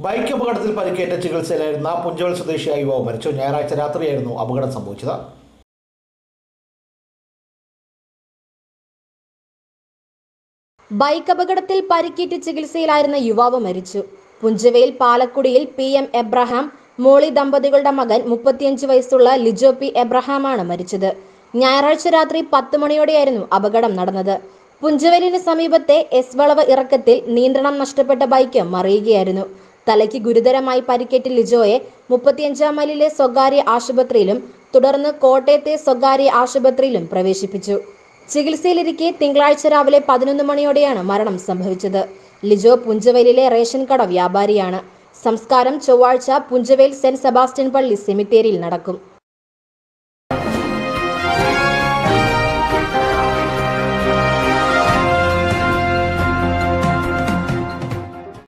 bike അപകടത്തിൽ പരിക്കേറ്റ ചികിത്സയിലായിരുന്ന പുഞ്ചവൽ സ്വദേശിയായ യുവാവ് മരിച്ചു ഞായറാഴ്ച രാത്രിയായിരുന്നു അപകടം സംഭവിച്ചത് ബൈക്ക് അപകടത്തിൽ പരിക്കേറ്റ് ചികിത്സയിലായിരുന്ന യുവാവ് മരിച്ചു പുഞ്ചവയിൽ പാലക്കുടിയിൽ പി എം എബ്രഹാം മോളി ദമ്പതികളുടെ മകൻ മുപ്പത്തിയഞ്ച് വയസ്സുള്ള ലിജോ പി എബ്രഹാമാണ് മരിച്ചത് ഞായറാഴ്ച രാത്രി പത്ത് മണിയോടെയായിരുന്നു അപകടം നടന്നത് പുഞ്ചവലിന് സമീപത്തെ എസ് വളവ് ഇറക്കത്തിൽ നിയന്ത്രണം നഷ്ടപ്പെട്ട ബൈക്ക് മറിയുകയായിരുന്നു തലയ്ക്ക് ഗുരുതരമായി പരിക്കേറ്റ ലിജോയെ മുപ്പത്തിയഞ്ചാം മൈലിലെ സ്വകാര്യ ആശുപത്രിയിലും തുടർന്ന് കോട്ടയത്തെ സ്വകാര്യ ആശുപത്രിയിലും പ്രവേശിപ്പിച്ചു ചികിത്സയിലിരിക്കെ തിങ്കളാഴ്ച രാവിലെ പതിനൊന്ന് മണിയോടെയാണ് മരണം സംഭവിച്ചത് ലിജോ പുഞ്ചവലിലെ റേഷൻ കട വ്യാപാരിയാണ് സംസ്കാരം ചൊവ്വാഴ്ച പുഞ്ചവേൽ സെന്റ് സെബാസ്റ്റ്യൻ പള്ളി സെമിത്തേരിയിൽ നടക്കും